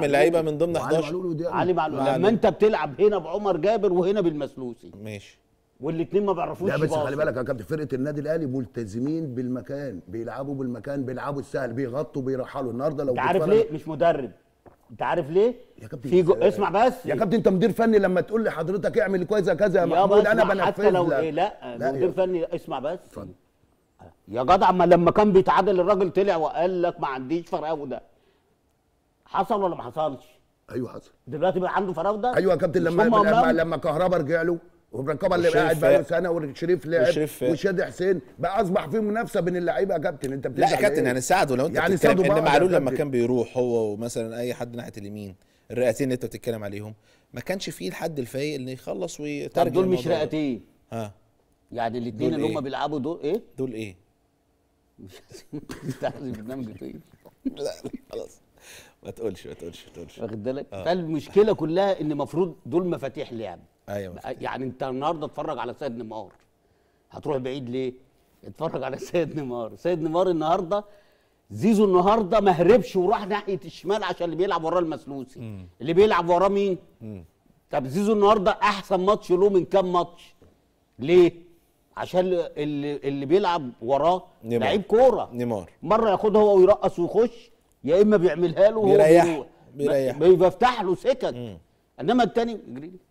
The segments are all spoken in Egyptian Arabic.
من اللعيبه من ضمن وعلي 11 معلول ودي علي معلول معلول. لما انت بتلعب هنا بعمر جابر وهنا بالمسلوسي ماشي والاثنين ما بيعرفوش لا بس يباصوا. خلي بالك يا كابتن فرقه النادي الاهلي ملتزمين بالمكان بيلعبوا بالمكان بيلعبوا السهل بيغطوا بيرحلوا النهارده لو انت عارف بتتفرج- ليه مش مدرب انت عارف ليه يا كابتن في جو... إزاي؟ اسمع بس يا كابتن انت مدير فني لما تقول لحضرتك اعمل كذا كذا يا يا محمود انا اسمع بنفذ حتى لو لك ايه لا, لا مدير يا- فني اسمع بس يا جدع ما لما كان بيتعادل الراجل طلع وقال لك ما عنديش فراوده حصل ولا ما حصلش ايوه حصل دلوقتي بقى عنده فراوده ايوه يا كابتن مش لما هم لما, أمام؟ لما كهربا رجع له والرقابه اللي وشريف قاعد بقى له فاق. سنه وشريف لعب وشريف فاق. وشادي حسين بقى اصبح في منافسه بين اللعيبه يا كابتن انت لا بتزعل يا كابتن إيه؟ يعني ساعده لو انت يعني بتتكلم ساعدوا ان بعض يا معلول لما كابتن. كان بيروح هو ومثلا اي حد ناحيه اليمين الرئتين اللي انت بتتكلم عليهم ما كانش فيه الحد الفايق اللي يخلص طب ويترجم دول مش الموضوع ده. رئتين ها يعني الاثنين دول اللي إيه؟ هم بيلعبوا دول ايه؟ دول ايه مش مستحيل برنامج طويل لا لا خلاص ما تقولش ما تقولش ما تقولش واخد بالك؟ فالمشكله كلها ان المفروض دول مفاتيح لعب ايوه مفتاح. يعني انت النهارده اتفرج على سيد نيمار هتروح بعيد ليه؟ اتفرج على سيد نيمار سيد نيمار النهارده زيزو النهارده ما هربش وراح ناحيه الشمال عشان اللي بيلعب وراه المسلوسي اللي بيلعب وراه مين؟ طب زيزو النهارده احسن ماتش له من كام ماتش؟ ليه؟ عشان اللي اللي بيلعب وراه نيمار. لعيب كوره نيمار مره ياخدها هو ويرقص ويخش يا اما بيعملها له وهو بيريحه. بيروح. بيريحه. ب- بيفتح له سكك انما التاني يجري لي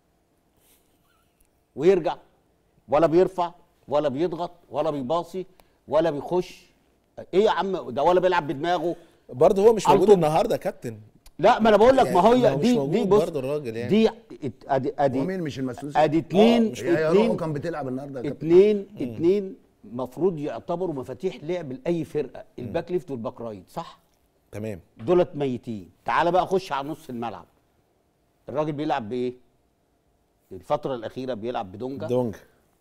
ويرجع ولا بيرفع ولا بيضغط ولا بيباصي ولا بيخش ايه يا عم ده ولا بيلعب بدماغه برضه هو مش موجود ألطو- النهارده يا كابتن لا ما انا بقول لك ما يعني هي هو مش دي موجود دي بص برضه الراجل يعني. دي ات- ادي ادي هو مين مش المسؤول ادي اتنين مش هي روحه اتنين كان بتلعب النهارده يا كابتن اتنين اتنين المفروض يعتبروا مفاتيح لعب لاي فرقه الباك ليفت والباك رايت صح تمام دولت ميتين تعال بقى خش على نص الملعب الراجل بيلعب بايه الفتره الاخيره بيلعب بدونجا دونج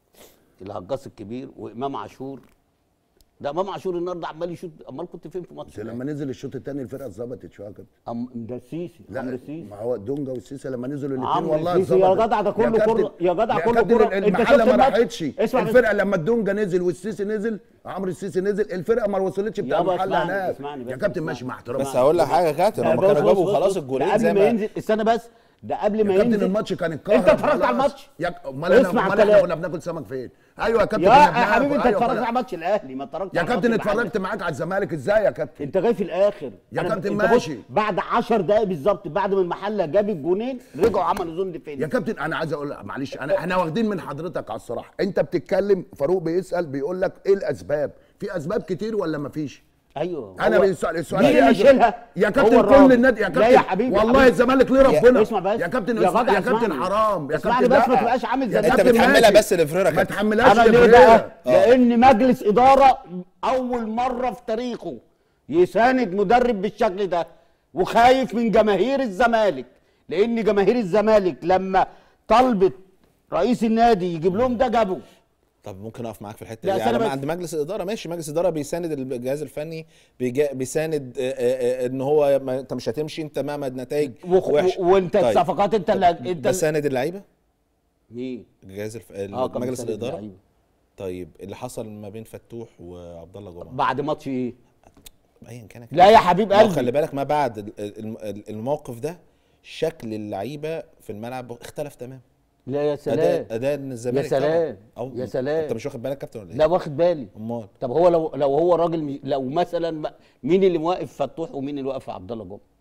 الهجاص الكبير وامام عاشور ده امام عاشور النهارده عمال يشوط امال كنت فين في ماتش بس لما نزل الشوط الثاني الفرقه اتظبطت شويه يا كابتن أم ده السيسي عمرو لا السيسي ما هو دونجا والسيسي لما نزلوا الاثنين عمرو والله السيسي يا اتظبطت. جدع ده كله كابتن- كرة- يا جدع كله كابتن كرة. أنت المحله شفت ما الماتش؟ راحتش اسمع بس. الفرقه لما الدونجا نزل والسيسي نزل عمرو السيسي نزل الفرقه ما وصلتش بتاع يابا المحله اسمعني- هناك اسمعني بس، يا كابتن اسمعني. ماشي مع احترامي بس هقول لك حاجه يا كابتن لا، هم بص- كانوا بص- جابوا بص- خلاص بص. الجولين ده زي قبل ما ما ينزل استنى بس ده قبل ما يا كابتن ينزل الماتش كان انت الكهرباء اتفرجت على الماتش يا امال انا اسمع امال احنا كلام. كنا بناكل سمك فين ايوه يا كابتن يا كنا يا حبيبي بناكل. انت أيوة اتفرجت كنا- على ماتش الاهلي ما اتفرجتش يا على كابتن ماتش اتفرجت معاك على الزمالك ازاي يا كابتن انت جاي في الاخر يا أنا- كابتن انت بص، ماشي. بعد 10 دقايق بالظبط بعد ما المحله جاب الجونين رجعوا عملوا زون يا ديفينس كابتن انا عايز اقول معلش انا احنا واخدين من حضرتك على الصراحه انت بتتكلم فاروق بيسال بيقول لك ايه الاسباب في اسباب كتير ولا مفيش ايوه انا هو- بيسال السؤال مين فيه اللي أسباب. يشيلها يا هو كابتن الراجل. كل النادي يا لا كابتن يا حبيبي والله حبيبي. الزمالك ليه يا- ربنا اسمع بس يا كابتن يا اسمع- جدع يا كابتن اسمعني. حرام يا اسمعني كابتن بس ما لا. تبقاش عامل يا زي انت كابتن بتحملها ماشي. بس لفريرة ما كابتن. تحملهاش انا ليه لفريرة. بقى؟ لان مجلس اداره اول مره في تاريخه يساند مدرب بالشكل ده وخايف من جماهير الزمالك لان جماهير الزمالك لما طلبت رئيس النادي يجيب لهم ده جابوا طب ممكن اقف معاك في الحته لا، دي استنى يعني بس. عند مجلس الاداره ماشي مجلس الاداره بيساند الجهاز الفني بيجا- بيساند آه، آه، آه، ان هو ما انت مش هتمشي انت مهما النتائج وخ... وحشه وانت طيب. الصفقات انت اللي انت بساند اللعيبه مين؟ الجهاز الف... اه كان مجلس بيساند الاداره اللعيبة. طيب اللي حصل ما بين فتوح وعبد الله جمعه بعد ماتش ايه؟ ايا كان لا يا حبيب ما هو قلبي خلي بالك ما بعد ال- ال- الموقف ده شكل اللعيبه في الملعب اختلف تماما لا يا اداء سلام اداء الزمالك يا سلام. طبعاً. أو- يا سلام. انت مش واخد بالك كابتن ولا ايه؟ لا واخد بالي امال طب هو لو لو هو راجل مش- لو مثلا ما- مين اللي موقف فتوح ومين اللي واقف عبد الله جمعه؟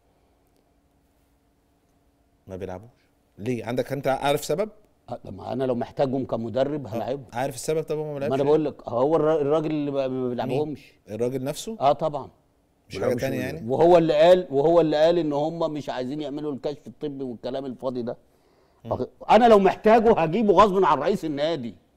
ما بيلعبوش ليه عندك انت عارف سبب أه، ما انا لو محتاجهم كمدرب هلاعبهم عارف السبب طب هو ما ما بيلعبش انا بقول لك هو الر- الراجل اللي ما- ما بيلعبهمش الراجل نفسه اه طبعا مش حاجه بيلعبش تانية ولا يعني وهو اللي قال وهو اللي قال ان هم مش عايزين يعملوا الكشف الطبي والكلام الفاضي ده انا لو محتاجه هجيبه غصب عن رئيس النادي